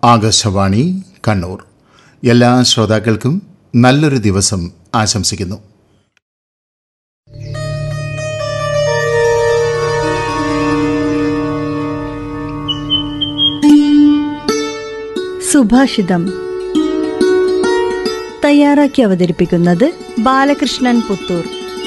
ആകാശവാണി കണ്ണൂർ എല്ലാ ശ്രോതാക്കൾക്കും നല്ലൊരു ദിവസം ആശംസിക്കുന്നു സുഭാഷിതം തയ്യാറാക്കി അവതരിപ്പിക്കുന്നത് ബാലകൃഷ്ണൻ പുത്തൂർ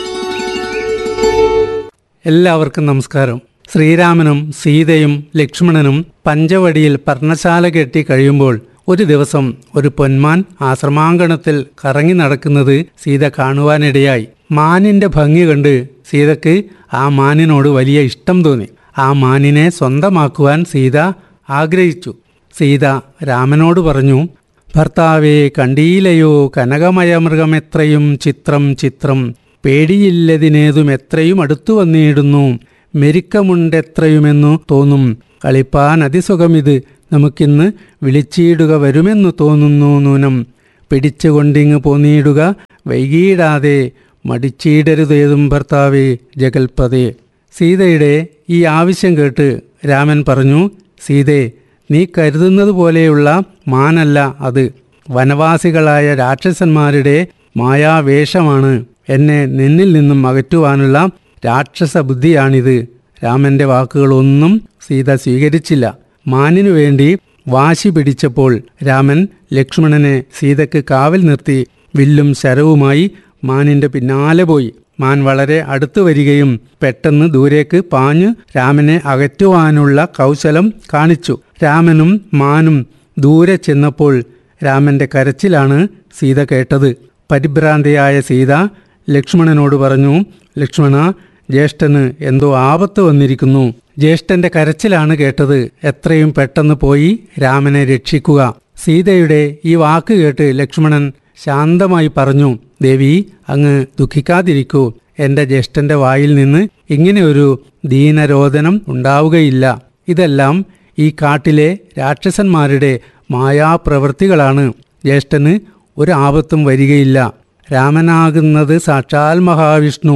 എല്ലാവർക്കും നമസ്കാരം ശ്രീരാമനും സീതയും ലക്ഷ്മണനും പഞ്ചവടിയിൽ പർണശാല കെട്ടി കഴിയുമ്പോൾ ഒരു ദിവസം ഒരു പൊന്മാൻ ആശ്രമാങ്കണത്തിൽ കറങ്ങി നടക്കുന്നത് സീത കാണുവാനിടയായി മാനിന്റെ ഭംഗി കണ്ട് സീതക്ക് ആ മാനിനോട് വലിയ ഇഷ്ടം തോന്നി ആ മാനിനെ സ്വന്തമാക്കുവാൻ സീത ആഗ്രഹിച്ചു സീത രാമനോട് പറഞ്ഞു ഭർത്താവേ കണ്ടീലയോ കനകമയമൃഗമെത്രയും ചിത്രം ചിത്രം പേടിയില്ലതിനേതും എത്രയും അടുത്തു വന്നിടുന്നു മെരിക്കമുണ്ടെത്രയുമെന്നു തോന്നും കളിപ്പാൻ അതിസുഖമിത് നമുക്കിന്ന് വിളിച്ചിടുക വരുമെന്നു തോന്നുന്നു നൂനം പിടിച്ചുകൊണ്ടിങ്ങ് പോന്നിടുക വൈകിയിടാതെ മടിച്ചിടരുതേതും ഭർത്താവേ ജഗൽപതേ സീതയുടെ ഈ ആവശ്യം കേട്ട് രാമൻ പറഞ്ഞു സീതേ നീ കരുതുന്നത് പോലെയുള്ള മാനല്ല അത് വനവാസികളായ രാക്ഷസന്മാരുടെ മായാവേഷമാണ് എന്നെ നിന്നിൽ നിന്നും അകറ്റുവാനുള്ള രാക്ഷസ ബുദ്ധിയാണിത് രാമന്റെ വാക്കുകളൊന്നും സീത സ്വീകരിച്ചില്ല മാനിനു വേണ്ടി വാശി പിടിച്ചപ്പോൾ രാമൻ ലക്ഷ്മണനെ സീതയ്ക്ക് കാവൽ നിർത്തി വില്ലും ശരവുമായി മാനിന്റെ പിന്നാലെ പോയി മാൻ വളരെ അടുത്തു വരികയും പെട്ടെന്ന് ദൂരേക്ക് പാഞ്ഞു രാമനെ അകറ്റുവാനുള്ള കൗശലം കാണിച്ചു രാമനും മാനും ദൂരെ ചെന്നപ്പോൾ രാമന്റെ കരച്ചിലാണ് സീത കേട്ടത് പരിഭ്രാന്തിയായ സീത ലക്ഷ്മണനോട് പറഞ്ഞു ലക്ഷ്മണ ജ്യേഷ്ഠന് എന്തോ ആപത്ത് വന്നിരിക്കുന്നു ജ്യേഷ്ഠന്റെ കരച്ചിലാണ് കേട്ടത് എത്രയും പെട്ടെന്ന് പോയി രാമനെ രക്ഷിക്കുക സീതയുടെ ഈ വാക്ക് കേട്ട് ലക്ഷ്മണൻ ശാന്തമായി പറഞ്ഞു ദേവി അങ്ങ് ദുഃഖിക്കാതിരിക്കൂ എന്റെ ജ്യേഷ്ഠന്റെ വായിൽ നിന്ന് ഇങ്ങനെയൊരു ദീനരോധനം ഉണ്ടാവുകയില്ല ഇതെല്ലാം ഈ കാട്ടിലെ രാക്ഷസന്മാരുടെ മായാപ്രവൃത്തികളാണ് ജ്യേഷ്ഠന് ഒരു ആപത്തും വരികയില്ല രാമനാകുന്നത് സാക്ഷാൽ മഹാവിഷ്ണു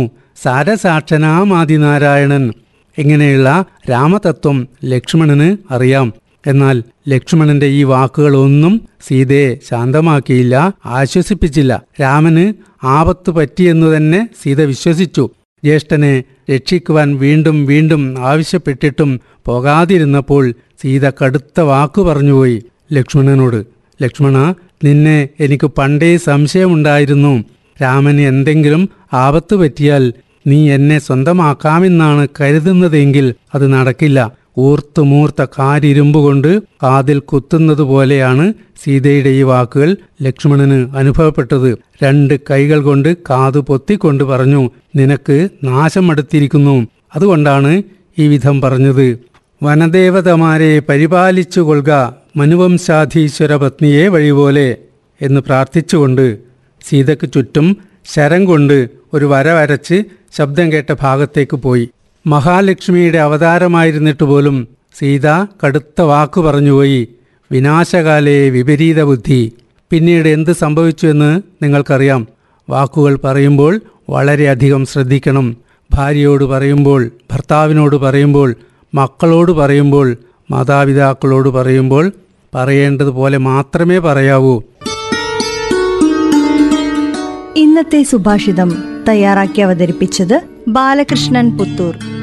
സാരസാക്ഷനാമാദിനാരായണൻ ഇങ്ങനെയുള്ള രാമതത്വം ലക്ഷ്മണന് അറിയാം എന്നാൽ ലക്ഷ്മണന്റെ ഈ വാക്കുകളൊന്നും സീതയെ ശാന്തമാക്കിയില്ല ആശ്വസിപ്പിച്ചില്ല രാമന് ആപത്ത് പറ്റിയെന്നു തന്നെ സീത വിശ്വസിച്ചു ജ്യേഷ്ഠനെ രക്ഷിക്കുവാൻ വീണ്ടും വീണ്ടും ആവശ്യപ്പെട്ടിട്ടും പോകാതിരുന്നപ്പോൾ സീത കടുത്ത വാക്കു പറഞ്ഞുപോയി ലക്ഷ്മണനോട് ലക്ഷ്മണ നിന്നെ എനിക്ക് പണ്ടേ സംശയമുണ്ടായിരുന്നു രാമന് എന്തെങ്കിലും ആപത്ത് പറ്റിയാൽ നീ എന്നെ സ്വന്തമാക്കാമെന്നാണ് കരുതുന്നതെങ്കിൽ അത് നടക്കില്ല ഊർത്ത് മൂർത്ത കാരിരുമ്പുകൊണ്ട് കാതിൽ കുത്തുന്നത് പോലെയാണ് സീതയുടെ ഈ വാക്കുകൾ ലക്ഷ്മണന് അനുഭവപ്പെട്ടത് രണ്ട് കൈകൾ കൊണ്ട് കാതു പൊത്തിക്കൊണ്ട് പറഞ്ഞു നിനക്ക് നാശം അടുത്തിരിക്കുന്നു അതുകൊണ്ടാണ് ഈ വിധം പറഞ്ഞത് വനദേവതമാരെ പരിപാലിച്ചു കൊള്ളുക മനുവംശാധീശ്വര പത്നിയെ വഴിപോലെ എന്ന് പ്രാർത്ഥിച്ചുകൊണ്ട് സീതയ്ക്ക് ചുറ്റും ശരം കൊണ്ട് ഒരു വര വരച്ച് ശബ്ദം കേട്ട ഭാഗത്തേക്ക് പോയി മഹാലക്ഷ്മിയുടെ അവതാരമായിരുന്നിട്ട് പോലും സീത കടുത്ത വാക്കു പറഞ്ഞുപോയി വിനാശകാലേ വിപരീത ബുദ്ധി പിന്നീട് എന്ത് സംഭവിച്ചു എന്ന് നിങ്ങൾക്കറിയാം വാക്കുകൾ പറയുമ്പോൾ വളരെയധികം ശ്രദ്ധിക്കണം ഭാര്യയോട് പറയുമ്പോൾ ഭർത്താവിനോട് പറയുമ്പോൾ മക്കളോട് പറയുമ്പോൾ മാതാപിതാക്കളോട് പറയുമ്പോൾ പറയേണ്ടതുപോലെ മാത്രമേ പറയാവൂ ഇന്നത്തെ സുഭാഷിതം തയ്യാറാക്കി അവതരിപ്പിച്ചത് ബാലകൃഷ്ണൻ പുത്തൂർ